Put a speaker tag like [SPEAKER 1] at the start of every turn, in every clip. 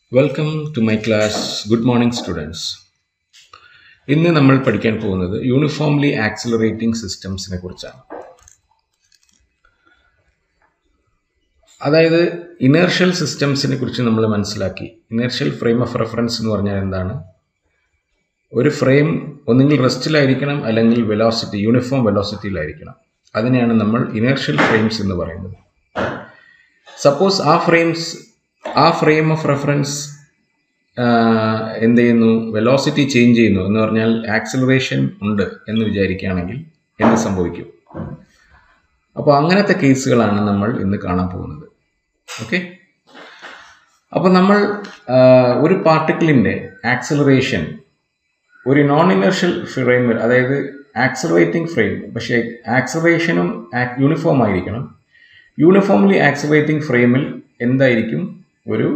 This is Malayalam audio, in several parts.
[SPEAKER 1] Welcome to my class good morning students ഇന്ന് നമ്മൾ പഠിക്കാൻ പോകുന്നത് യൂണിഫോംലി ആക്സിലറേറ്റിംഗ് സിസ്റ്റംസിനെ കുറിച്ചാണ് അതായത് ഇനേർഷ്യൽ സിസ്റ്റംസിനെ കുറിച്ച് നമ്മൾ മനസ്സിലാക്കി ഇനേർഷ്യൽ ഫ്രെയിം ഓഫ് റെഫറൻസ് എന്ന് പറഞ്ഞാൽ എന്താണ് ഒരു ഫ്രെയിം ഒന്നുകിൽ റെസ്റ്റിലായിരിക്കണം അല്ലെങ്കിൽ വെലോസിറ്റി യൂണിഫോം വെലോസിറ്റിയിലായിരിക്കണം അതിനെയാണ് നമ്മൾ ഇനേർഷ്യൽ ഫ്രെയിംസ് എന്ന് പറയുന്നത് സപ്പോസ് ആ ഫ്രെയിംസ് ആ ഫ്രെയിം ഓഫ് റെഫറൻസ് എന്ത് ചെയ്യുന്നു വെലോസിറ്റി ചേഞ്ച് ചെയ്യുന്നു എന്ന് പറഞ്ഞാൽ ആക്സിലറേഷൻ ഉണ്ട് എന്ന് വിചാരിക്കുകയാണെങ്കിൽ എന്ത് സംഭവിക്കും അപ്പോൾ അങ്ങനത്തെ കേസുകളാണ് നമ്മൾ ഇന്ന് കാണാൻ പോകുന്നത് ഓക്കെ അപ്പോൾ നമ്മൾ ആ, ഒരു പാർട്ടിക്കിളിൻ്റെ ആക്സിലറേഷൻ ഒരു നോൺ ഇനർഷ്യൽ ഫ്രെയിമിൽ അതായത് ആക്സിലറേറ്റിംഗ് ഫ്രെയിം പക്ഷേ ആക്സിലറേഷനും യൂണിഫോം ആയിരിക്കണം യൂണിഫോംലി ആക്സിലറേറ്റിംഗ് ഫ്രെയിമിൽ എന്തായിരിക്കും ഒരു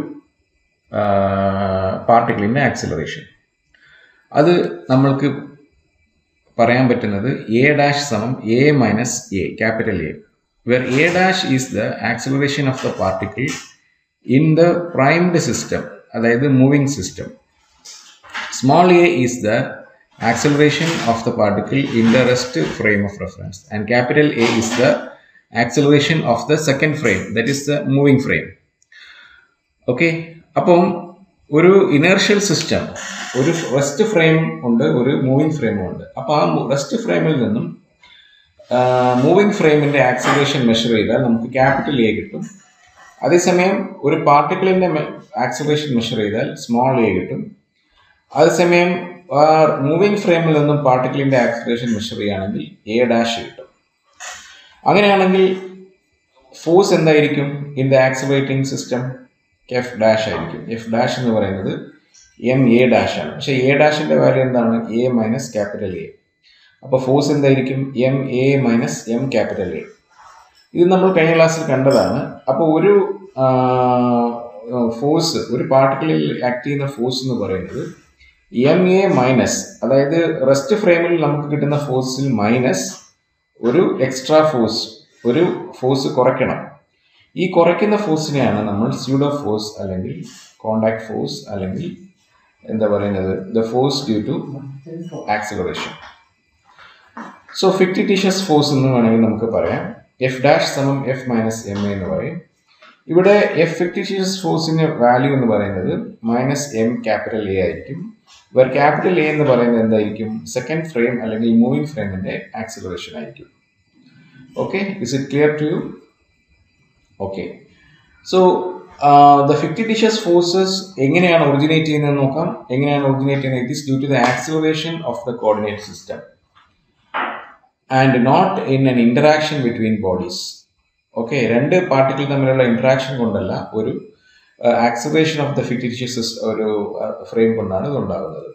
[SPEAKER 1] പാർട്ടിക്കിളിൻ്റെ ആക്സിലറേഷൻ അത് നമ്മൾക്ക് പറയാൻ പറ്റുന്നത് എ ഡാഷ് സമം A minus A capital A where A dash is the acceleration of the particle in the primed system അതായത് moving system small a is the acceleration of the particle in the rest frame of reference and capital A is the acceleration of the second frame that is the moving frame okay അപ്പം ഒരു ഇനേർഷ്യൽ സിസ്റ്റം ഒരു റെസ്റ്റ് ഫ്രെയിം ഉണ്ട് ഒരു മൂവിങ് ഫ്രെയിമും ഉണ്ട് അപ്പോൾ ആ റെസ്റ്റ് ഫ്രെയിമിൽ നിന്നും മൂവിങ് ഫ്രെയിമിൻ്റെ ആക്സിലറേഷൻ മെഷർ ചെയ്താൽ നമുക്ക് ക്യാപിറ്റൽ എ കിട്ടും അതേസമയം ഒരു പാർട്ടിക്കിളിൻ്റെ ആക്സിലറേഷൻ മെഷർ ചെയ്താൽ സ്മോൾ എ കിട്ടും അതേസമയം മൂവിങ് ഫ്രെയിമിൽ നിന്നും പാർട്ടിക്കിളിന്റെ ആക്സിലറേഷൻ മെഷർ ചെയ്യുകയാണെങ്കിൽ എ ഡാഷ് കിട്ടും അങ്ങനെയാണെങ്കിൽ ഫോഴ്സ് എന്തായിരിക്കും in the accelerating system F dash ആയിരിക്കും എഫ് ഡാഷ് എന്ന് പറയുന്നത് എം എ ഡാഷ് ആണ് പക്ഷേ എ ഡാഷിന്റെ വാല്യൂ എന്താണ് എ മൈനസ് ക്യാപിറ്റൽ എ അപ്പോൾ ഫോഴ്സ് എന്തായിരിക്കും M A minus M capital A ഇത് നമ്മൾ കഴിഞ്ഞ ക്ലാസ്സിൽ കണ്ടതാണ് അപ്പോൾ ഒരു ഫോഴ്സ് ഒരു പാർട്ടിക്കിളിൽ ആക്ട് ചെയ്യുന്ന ഫോഴ്സ് എന്ന് പറയുന്നത് എം എ മൈനസ് അതായത് റെസ്റ്റ് ഫ്രെയിമിൽ നമുക്ക് കിട്ടുന്ന ഫോഴ്സിൽ മൈനസ് ഒരു എക്സ്ട്രാ ഫോഴ്സ് ഒരു ഫോഴ്സ് കുറയ്ക്കണം ഈ കുറയ്ക്കുന്ന ഫോഴ്സിനെയാണ് നമ്മൾ സ്യൂഡോ ഫോഴ്സ് അല്ലെങ്കിൽ കോണ്ടാക്ട് ഫോഴ്സ് അല്ലെങ്കിൽ എന്താ പറയുന്നത് the force due to acceleration so fictitious force എന്ന് വേണമെങ്കിൽ നമുക്ക് പറയാം എഫ് ഡാഷ് സമം എഫ് മൈനസ് എം എന്ന് പറയും ഇവിടെ എഫ് ഫിക്ടിഷ്യസ് ഫോഴ്സിന്റെ വാല്യൂ എന്ന് പറയുന്നത് മൈനസ് എം ക്യാപിറ്റൽ എ ആയിരിക്കും വേർ ക്യാപിറ്റൽ എ എന്ന് പറയുന്നത് എന്തായിരിക്കും സെക്കൻഡ് ഫ്രെയിം അല്ലെങ്കിൽ മൂവിങ് ഫ്രെയിമിന്റെ ആക്സിലറേഷൻ ആയിരിക്കും okay is it clear to you okay so the fictitious forces എങ്ങനെയാണ് ഒറിജിനേറ്റ് ചെയ്യുന്നത് നോക്കാം എങ്ങനെയാണ് ഒറിജിനേറ്റ് ചെയ്യുന്നത് it is due to the acceleration of the coordinate system and not in an interaction between bodies okay രണ്ട് പാർട്ടിക്കിൾ തമ്മിലുള്ള ഇന്ററാക്ഷൻ കൊണ്ടല്ല ഒരു ആക്സിലറേഷൻ ഓഫ് ദ ഫിക്ടിഷ്യസ് ഒരു ഫ്രെയിം കൊണ്ടാണ് ഇത് ഉണ്ടാകുന്നത്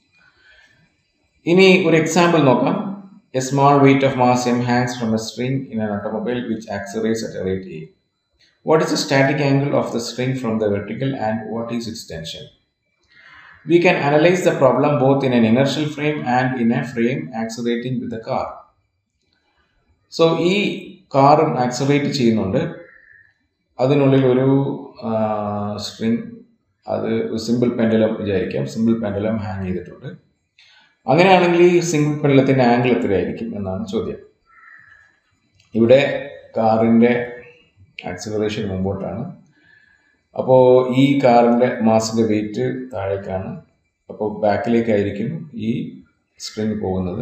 [SPEAKER 1] ഇനി ഒരു എക്സാമ്പിൾ നോക്കാം a small weight of mass M hangs from a string in an automobile which accelerates at a rate a. What is the static angle of the string from the vertical and what is its tension? We can analyze the problem both in an inertial frame and in a frame accelerating with the car. So ഈ കാറും ആക്സലറേറ്റ് ചെയ്യുന്നുണ്ട് അതിനുള്ളിൽ ഒരു സ്ട്രിങ് അത് സിമ്പിൾ പെൻഡലം വിചാരിക്കാം സിമ്പിൾ പെൻഡലം ഹാങ് ചെയ്തിട്ടുണ്ട് അങ്ങനെയാണെങ്കിൽ ഈ സിംഗിൾ പെൻഡലത്തിൻ്റെ ആംഗിൾ എത്രയായിരിക്കും എന്നാണ് ചോദ്യം ഇവിടെ കാറിൻ്റെ ആക്സിലറേഷൻ മുമ്പോട്ടാണ് അപ്പോൾ ഈ കാറിൻ്റെ മാസിൻ്റെ വെയിറ്റ് താഴേക്കാണ് അപ്പോൾ ബാക്കിലേക്കായിരിക്കും ഈ സ്ട്രിങ് പോകുന്നത്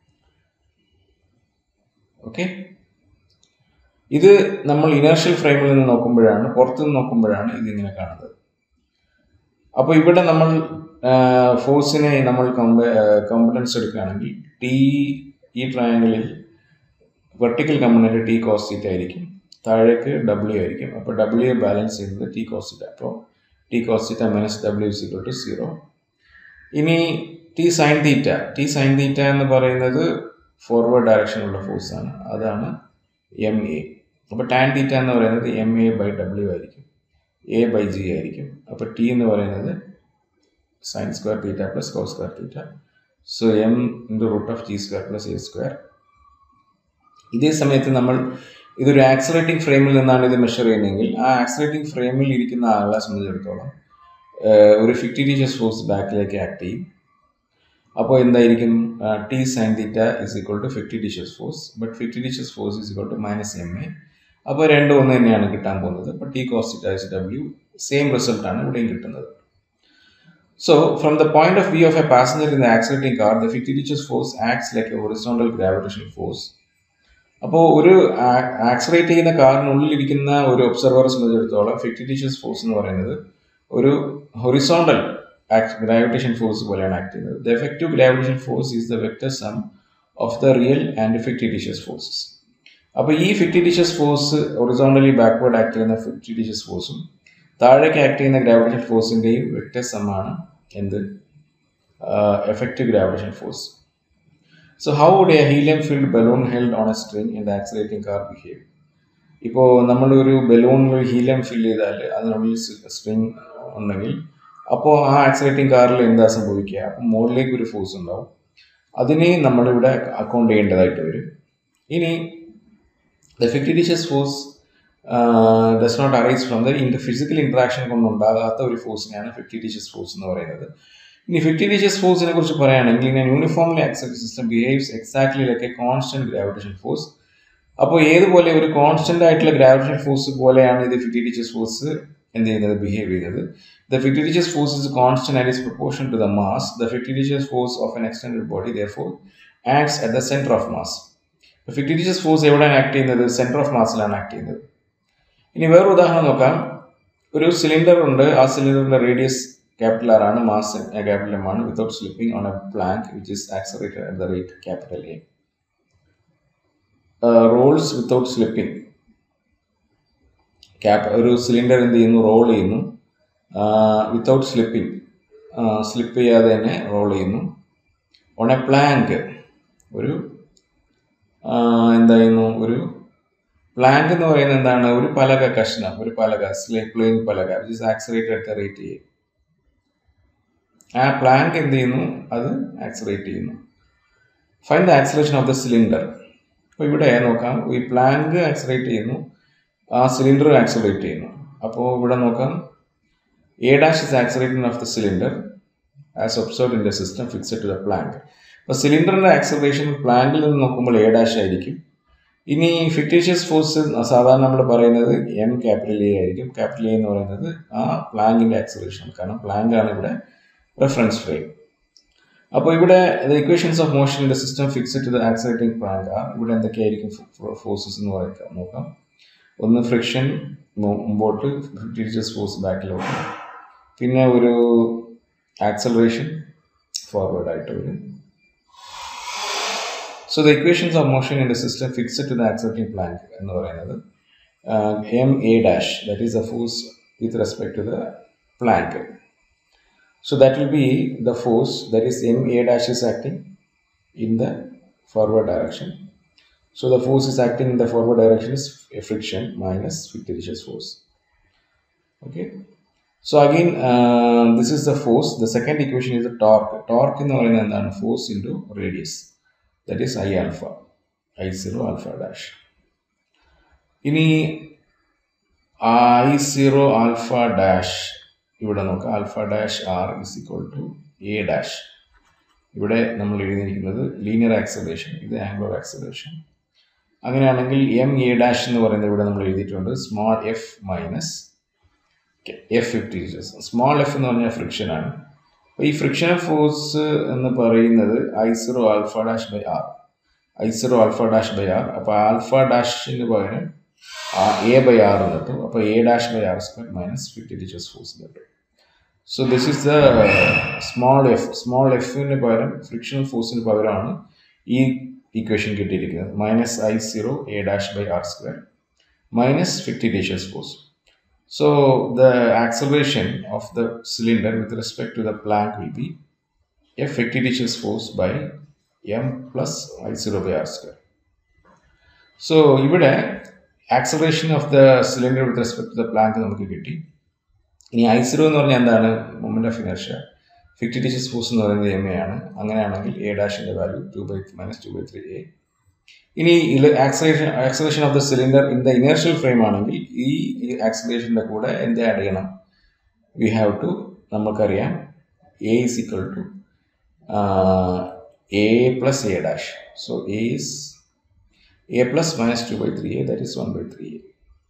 [SPEAKER 1] ഓക്കെ ഇത് നമ്മൾ ഇനേർഷ്യൽ ഫ്രെയിമിൽ നിന്ന് നോക്കുമ്പോഴാണ് പുറത്തു നിന്ന് നോക്കുമ്പോഴാണ് ഇതിങ്ങനെ കാണുന്നത് അപ്പോൾ ഇവിടെ നമ്മൾ ഫോഴ്സിനെ നമ്മൾ കോമ്പണൻസ് എടുക്കുകയാണെങ്കിൽ ടി ഈ ട്രയാങ്കിളിൽ വെർട്ടിക്കൽ കമ്പണൻറ്റ് ടി കോസ്റ്റീറ്റ് ആയിരിക്കും താഴേക്ക് ഡബ്ല്യു ആയിരിക്കും അപ്പോൾ ഡബ്ല്യു ബാലൻസ് ചെയ്യുന്നത് ടി കോസ്റ്റീറ്റ അപ്പോൾ T cos theta minus W is equal to zero ഇനി T sine theta T sine theta എന്ന് പറയുന്നത് ഫോർവേഡ് ഡയറക്ഷനുള്ള ഫോഴ്സ് ആണ് അതാണ് എം എ അപ്പോൾ ടാൻ തീറ്റ എന്ന് പറയുന്നത് എം എ ബൈ ഡബ്ല്യു ആയിരിക്കും എ ബൈ ജി ആയിരിക്കും അപ്പോൾ ടി എന്ന് പറയുന്നത് sine square theta plus cos square theta so M into root of G square plus A square ഇതേ സമയത്ത് നമ്മൾ ഇതൊരു ആക്സിലേറ്റിംഗ് ഫ്രെയിമിൽ നിന്നാണ് ഇത് മെഷർ ചെയ്യുന്നതെങ്കിൽ ആ ആക്സിലേറ്റിംഗ് ഫ്രെയിമിൽ ഇരിക്കുന്ന ആളെ സംബന്ധിച്ചിടത്തോളം ഒരു ഫിക്ടിറ്റീഷ്യസ് ഫോഴ്സ് ബാക്കിലേക്ക് ആക്ട് ചെയ്യും അപ്പോൾ എന്തായിരിക്കും T sine theta is equal to fictitious force but fictitious force is equal to minus M A അപ്പോൾ രണ്ടും ഒന്ന് തന്നെയാണ് കിട്ടാൻ പോകുന്നത് അപ്പോൾ T cos theta is W same റിസൾട്ടാണ് ഇവിടെയും കിട്ടുന്നത് So, from the point of view of a passenger in the accelerating car, the fictitious force acts like a horizontal gravitational force. അപ്പോൾ ഒരു ആക്സറേറ്റ് ചെയ്യുന്ന കാറിനുള്ളിലിരിക്കുന്ന ഒരു ഒബ്സർവറെ സംബന്ധിച്ചിടത്തോളം ഫിക്ടിറ്റീഷ്യസ് ഫോഴ്സ് എന്ന് പറയുന്നത് ഒരു ഹൊറിസോണ്ടൽ ഗ്രാവിറ്റേഷൻ ഫോഴ്സ് പോലെയാണ് ആക്ട് ചെയ്യുന്നത് the effective gravitation force is the vector sum of the real and fictitious forces അപ്പോൾ ഈ fictitious force horizontally backward act ചെയ്യുന്ന ഫിക്ടിറ്റീഷ്യസ് ഫോഴ്സും താഴേക്ക് ആക്ട് ചെയ്യുന്ന ഗ്രാവിറ്റേഷൻ ഫോഴ്സിൻ്റെയും വെക്ടർ സമ്മാണ് എന്ത് effective gravitation force so how would a helium filled balloon held on a string in the accelerating car behave ഇപ്പോൾ നമ്മളൊരു ബലൂണിൽ ഹീലിയം ഫിൽ ചെയ്താൽ അതിനുള്ളിൽ സ്ട്രിങ് ഉണ്ടെങ്കിൽ അപ്പോൾ ആ ആക്സിലേറ്റിംഗ് കാറിൽ എന്താ സംഭവിക്കുക അപ്പം മുകളിലേക്ക് ഒരു ഫോഴ്സ് ഉണ്ടാവും അതിനെ നമ്മളിവിടെ അക്കൗണ്ട് ചെയ്യേണ്ടതായിട്ട് വരും ഇനി the fictitious force does not arise from the in physical interaction കൊണ്ടുണ്ടാകാത്ത ഒരു ഫോഴ്സിനെയാണ് ഫിക്ടിറ്റീഷ്യസ് ഫോഴ്സ് എന്ന് പറയുന്നത് ഇനി ഫിക്ടിറ്റീഷ്യസ് ഫോഴ്സിനെ കുറിച്ച് പറയുകയാണെങ്കിൽ ഇങ്ങനെ uniformly accept system behaves exactly like a constant gravitation force അപ്പോൾ ഏതുപോലെ ഒരു കോൺസ്റ്റന്റ് ആയിട്ടുള്ള ഗ്രാവിറ്റേഷൻ ഫോഴ്സ് പോലെയാണ് ഇത് ഫിക്ടിറ്റീഷ്യസ് ഫോഴ്സ് എന്ത് ചെയ്യുന്നത് ബിഹേവ് ചെയ്യുന്നത് the fictitious force is constant and is proportion to the mass the fictitious force of an extended body therefore acts at the centre of mass fictitious force എവിടെയാണ് ആക്ട് ചെയ്യുന്നത് സെന്റർ ഓഫ് മാസിലാണ് ആക്ട് ചെയ്യുന്നത് ഇനി വേറൊരു ഉദാഹരണം നോക്കാം ഒരു സിലിണ്ടർ ഉണ്ട് ആ സിലിണ്ടറിന്റെ റേഡിയസ് ക്യാപിറ്റൽ ആർ ആണ് മാസ് ക്യാപിറ്റൽ എം ആണ് without slipping on a plank which is accelerated at the rate capital A rolls without slipping cap ഒരു സിലിണ്ടർ എന്ത് ചെയ്യുന്നു റോൾ ചെയ്യുന്നു വിത്തൗട്ട് സ്ലിപ്പിംഗ് സ്ലിപ്പ് ചെയ്യാതെ തന്നെ റോൾ ചെയ്യുന്നു ഓൺ എ പ്ലാങ്ക് ഒരു എന്തായിരുന്നു ഒരു പ്ലാങ്ക് എന്ന് പറയുന്നത് എന്താണ് ഒരു പലക കഷ്ണം ഒരു പലക പ്ലെയിൻ പലക which is accelerated at the rate A ആ പ്ലാങ്ക് എന്ത് ചെയ്യുന്നു അത് ആക്സറേറ്റ് ചെയ്യുന്നു find the acceleration of the cylinder അപ്പോൾ ഇവിടെ നോക്കാം ഈ പ്ലാങ്ക് ആക്സറേറ്റ് ചെയ്യുന്നു ആ സിലിണ്ടർ ആക്സറേറ്റ് ചെയ്യുന്നു അപ്പോൾ ഇവിടെ നോക്കാം A dash is accelerating of the cylinder as observe in the system fixed to the plank അപ്പോൾ സിലിണ്ടറിൻ്റെ ആക്സറേഷൻ പ്ലാങ്കിൽ നിന്ന് നോക്കുമ്പോൾ എ ഡാഷ് ആയിരിക്കും ഇനി ഫിക്ടീഷ്യസ് ഫോഴ്സ് സാധാരണ നമ്മൾ പറയുന്നത് എം ക്യാപിറ്റൽ എ ആയിരിക്കും ക്യാപിറ്റൽ എ എന്ന് പറയുന്നത് ആ പ്ലാങ്കിൻ്റെ ആക്സലേഷൻ കാരണം പ്ലാങ്ക് ആണ് ഇവിടെ റെഫറൻസ് ഫ്രെയിം അപ്പോൾ ഇവിടെ the equations of motion in the system fixed to the accelerating plank ആ ഇവിടെ എന്തൊക്കെയായിരിക്കും ഫോഴ്സസ് എന്ന് പറയാം നോക്കാം ഒന്ന് ഫ്രിക്ഷൻ മുമ്പോട്ട് ഫിക്ടീഷ്യസ് ഫോഴ്സ് ബാക്കിലോട്ട് പിന്നെ ഒരു ആക്സലറേഷൻ ഫോർവേഡ് ആയിട്ട് വരും so the equations of motion in the system fixed to the accepting plank എന്ന് പറയുന്നത് M A dash that is the force with respect to the plank so that will be the force that is M A dash is acting in the forward direction So the force is acting in the forward direction is a friction minus fictitious force. Okay. So again, uh, this is the force. The second equation is the torque. Torque in the force into radius. That is I alpha. I zero alpha dash. ഇനി ഐ സീറോ ആൽഫ ഡാഷ് ഇവിടെ നോക്കാം alpha dash r is equal to a dash ഇവിടെ നമ്മൾ എഴുതിയിരിക്കുന്നത് ലീനിയർ ആക്സലേഷൻ ഇത് ആംഗുലർ ആക്സലേഷൻ അങ്ങനെയാണെങ്കിൽ എം എ ഡാഷ് എന്ന് പറയുന്നത് ഇവിടെ നമ്മൾ എഴുതിയിട്ടുണ്ട് small f minus f fifty small f എന്ന് പറഞ്ഞാൽ ഫ്രിക്ഷൻ ആണ് അപ്പോൾ ഈ ഫ്രിക്ഷൻ ഫോഴ്സ് എന്ന് പറയുന്നത് I zero alpha dash by r I zero alpha dash by r അപ്പോൾ ആൽഫ ഡാഷിന് പകരം എ ബൈ ആർ കിട്ടും അപ്പോൾ a dash by r square minus ഫിഫ്റ്റി ടീച്ചേഴ്സ് ഫോഴ്സ് കിട്ടും so this is the small f small എഫിന് പകരം ഫ്രിക്ഷണൽ ഫോഴ്സിന് പകരമാണ് ഈ ഇക്വേഷൻ കിട്ടിയിരിക്കുന്നത് minus I zero a dash by r square minus ഫിഫ്റ്റി ടീച്ചേഴ്സ് force So the acceleration of the cylinder with respect to the plank will be F fictitious force by m plus I0 by r square. So ഇവിടെ acceleration of the cylinder with respect to the plank നമുക്ക് കിട്ടി ഇനി ഐ സീറോ എന്ന് പറഞ്ഞാൽ എന്താണ് moment of inertia fictitious force എന്ന് പറയുന്നത് എം എ ആണ് അങ്ങനെയാണെങ്കിൽ എ ഡാഷിന്റെ value two by minus two by three a ഇനി acceleration acceleration of the cylinder in the inertial frame ആണെങ്കിൽ ഈ ആക്സലേഷൻ്റെ കൂടെ എന്ത് ആഡ് ചെയ്യണം വി ഹാവ് ടു നമുക്കറിയാം a is equal to a plus A dash so a is a plus minus two by three a that is one by three a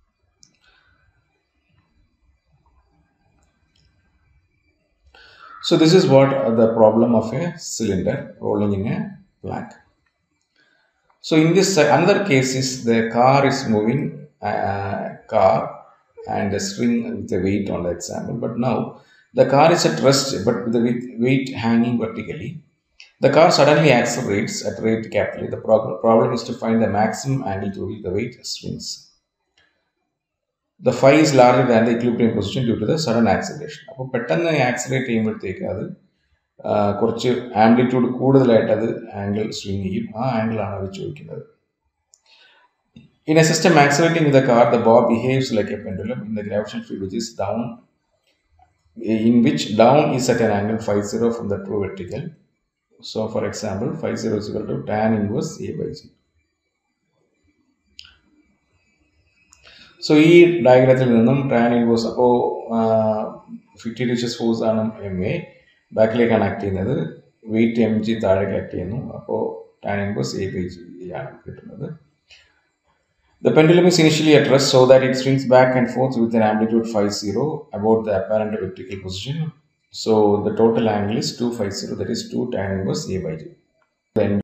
[SPEAKER 1] So this is what uh, the problem of a cylinder rolling in a plank. So in this uh, another case is the car is moving uh, car and a string with a weight on the example. But now the car is at rest but with the weight- weight hanging vertically. The car suddenly accelerates at rate capital. The prob- problem is to find the maximum angle to which the weight swings. The phi is larger than the equilibrium position due to the sudden acceleration അപ്പോൾ പെട്ടെന്ന് ആക്സിലേറ്റ് ചെയ്യുമ്പോഴത്തേക്ക് അത് ആ, കുറച്ച് ആംപ്ലിറ്റ്യൂഡ് കൂടുതലായിട്ട് അത് ആംഗിൾ സ്വിങ് ചെയ്യും ആ ആംഗിളാണ് അവർ ചോദിക്കുന്നത് in a system accelerating with car the bob behaves like a pendulum in the gravitation field which is down in which down is at an angle phi 0 from the true vertical. So, for example, phi 0 is equal to tan inverse A by G. So ഈ ഡയഗ്രത്തിൽ നിന്നും ടാൻ ഇൻവേഴ്സ് അപ്പോൾ ഫിഫ്റ്റി ഡിഷസ് ഫോഴ്സ് ആണ് എം എ ബാക്കിലേക്ക് കണക്ട് ചെയ്യുന്നത് വെയിറ്റ് എം ജി താഴെ കണക്ട് ചെയ്യുന്നു അപ്പോൾ tan inverse a by g ആണ് കിട്ടുന്നത് The pendulum is initially at rest so that it swings back and forth with an amplitude phi 0 about the apparent elliptical position. So the total angle is 2 phi 0 that is 2 tan inverse A by J. Then